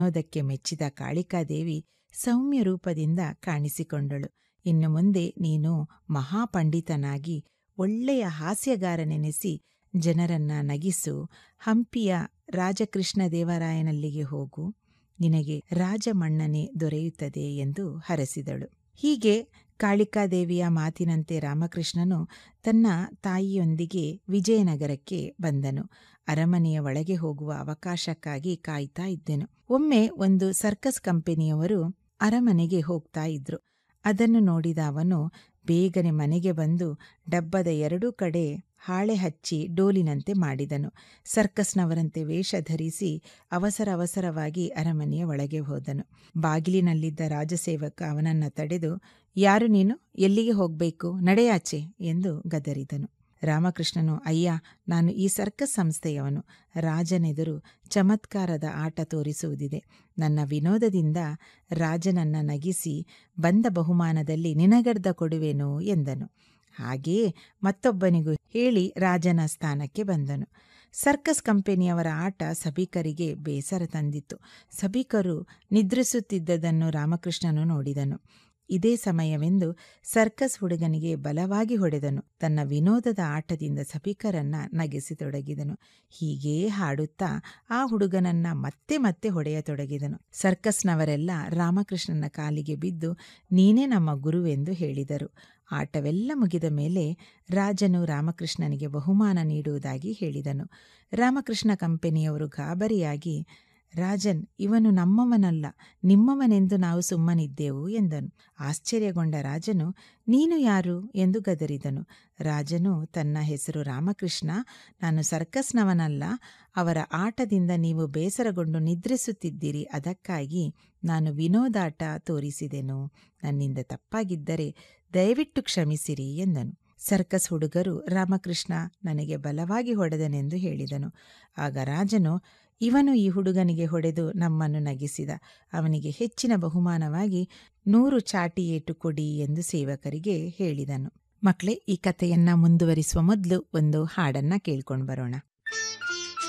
ಅನ್ನೋದಕ್ಕೆ ಮೆಚ್ಚಿದ ಕಾಳಿಕಾದೇವಿ ಸೌಮ್ಯ ರೂಪದಿಂದ ಕಾಣಿಸಿಕೊಂಡಳು ಇನ್ನು ಮುಂದೆ ನೀನು ಮಹಾಪಂಡಿತನಾಗಿ ಒಳ್ಳೆಯ ಹಾಸ್ಯಗಾರನೆನಿಸಿ ಜನರನ್ನ ನಗಿಸು ಹಂಪಿಯ ರಾಜಕೃಷ್ಣ ದೇವರಾಯನಲ್ಲಿಗೆ ಹೋಗು ನಿನಗೆ ರಾಜಮನ್ನಣೆ ದೊರೆಯುತ್ತದೆ ಎಂದು ಹರಸಿದಳು ಹೀಗೆ ಕಾಳಿಕಾದೇವಿಯ ಮಾತಿನಂತೆ ರಾಮಕೃಷ್ಣನು ತನ್ನ ತಾಯಿಯೊಂದಿಗೆ ವಿಜಯನಗರಕ್ಕೆ ಬಂದನು ಅರಮನೆಯ ಒಳಗೆ ಹೋಗುವ ಅವಕಾಶಕ್ಕಾಗಿ ಕಾಯ್ತಾ ಇದ್ದೆನು ಒಮ್ಮೆ ಒಂದು ಸರ್ಕಸ್ ಕಂಪನಿಯವರು ಅರಮನೆಗೆ ಹೋಗ್ತಾ ಇದ್ರು ಅದನ್ನು ನೋಡಿದ ಅವನು ಬೇಗನೆ ಮನೆಗೆ ಬಂದು ಡಬ್ಬದ ಎರಡೂ ಕಡೆ ಹಾಳೆ ಹಚ್ಚಿ ಡೋಲಿನಂತೆ ಮಾಡಿದನು ಸರ್ಕಸ್ನವರಂತೆ ವೇಷ ಧರಿಸಿ ಅವಸರ ಅವಸರವಾಗಿ ಅರಮನೆಯ ಒಳಗೆ ಹೋದನು ಬಾಗಿಲಿನಲ್ಲಿದ್ದ ರಾಜಸೇವಕ ಅವನನ್ನ ತಡೆದು ಯಾರು ನೀನು ಎಲ್ಲಿಗೆ ಹೋಗ್ಬೇಕು ನಡೆಯಾಚೆ ಎಂದು ಗದರಿದನು ರಾಮಕೃಷ್ಣನು ಅಯ್ಯ ನಾನು ಈ ಸರ್ಕಸ್ ಸಂಸ್ಥೆಯವನು ರಾಜನೆದುರು ಚಮತ್ಕಾರದ ಆಟ ತೋರಿಸುವುದಿದೆ ನನ್ನ ವಿನೋದದಿಂದ ರಾಜನನ್ನ ನಗಿಸಿ ಬಂದ ಬಹುಮಾನದಲ್ಲಿ ನಿನಗರ್ಧ ಕೊಡುವೆನು ಎಂದನು ಹಾಗೆಯೇ ಮತ್ತೊಬ್ಬನಿಗೂ ಹೇಳಿ ರಾಜನ ಸ್ಥಾನಕ್ಕೆ ಬಂದನು ಸರ್ಕಸ್ ಕಂಪನಿಯವರ ಆಟ ಸಭಿಕರಿಗೆ ಬೇಸರ ತಂದಿತ್ತು ಸಭಿಕರು ನಿದ್ರಿಸುತ್ತಿದ್ದದನ್ನು ರಾಮಕೃಷ್ಣನು ನೋಡಿದನು ಇದೇ ಸಮಯವೆಂದು ಸರ್ಕಸ್ ಹುಡುಗನಿಗೆ ಬಲವಾಗಿ ಹೊಡೆದನು ತನ್ನ ವಿನೋದದ ಆಟದಿಂದ ಸಭಿಕರನ್ನ ನಗಿಸಿತೊಡಗಿದನು ಹೀಗೇ ಹಾಡುತ್ತಾ ಆ ಹುಡುಗನನ್ನ ಮತ್ತೆ ಮತ್ತೆ ಹೊಡೆಯತೊಡಗಿದನು ಸರ್ಕಸ್ನವರೆಲ್ಲ ರಾಮಕೃಷ್ಣನ ಕಾಲಿಗೆ ಬಿದ್ದು ನೀನೇ ನಮ್ಮ ಗುರುವೆಂದು ಹೇಳಿದರು ಆಟವೆಲ್ಲ ಮುಗಿದ ಮೇಲೆ ರಾಜನು ರಾಮಕೃಷ್ಣನಿಗೆ ಬಹುಮಾನ ನೀಡುವುದಾಗಿ ಹೇಳಿದನು ರಾಮಕೃಷ್ಣ ಕಂಪನಿಯವರು ಗಾಬರಿಯಾಗಿ ರಾಜನ್ ಇವನು ನಮ್ಮವನಲ್ಲ ನಿಮ್ಮವನೆಂದು ನಾವು ಸುಮ್ಮನಿದ್ದೆವು ಎಂದನು ಆಶ್ಚರ್ಯಗೊಂಡ ರಾಜನು ನೀನು ಯಾರು ಎಂದು ಗದರಿದನು ರಾಜನು ತನ್ನ ಹೆಸರು ರಾಮಕೃಷ್ಣ ನಾನು ಸರ್ಕಸ್ನವನಲ್ಲ ಅವರ ಆಟದಿಂದ ನೀವು ಬೇಸರಗೊಂಡು ನಿದ್ರಿಸುತ್ತಿದ್ದೀರಿ ಅದಕ್ಕಾಗಿ ನಾನು ವಿನೋದಾಟ ತೋರಿಸಿದೆನು ನನ್ನಿಂದ ತಪ್ಪಾಗಿದ್ದರೆ ದಯವಿಟ್ಟು ಕ್ಷಮಿಸಿರಿ ಎಂದನು ಸರ್ಕಸ್ ಹುಡುಗರು ರಾಮಕೃಷ್ಣ ನನಗೆ ಬಲವಾಗಿ ಹೊಡೆದನೆಂದು ಹೇಳಿದನು ಆಗ ರಾಜನು ಇವನು ಈ ಹುಡುಗನಿಗೆ ಹೊಡೆದು ನಮ್ಮನ್ನು ನಗಿಸಿದ ಅವನಿಗೆ ಹೆಚ್ಚಿನ ಬಹುಮಾನವಾಗಿ ನೂರು ಚಾಟಿ ಏಟು ಕೊಡಿ ಎಂದು ಸೇವಕರಿಗೆ ಹೇಳಿದನು ಮಕ್ಕಳೇ ಈ ಕಥೆಯನ್ನ ಮುಂದುವರಿಸುವ ಮೊದಲು ಒಂದು ಹಾಡನ್ನ ಕೇಳ್ಕೊಂಡು ಬರೋಣ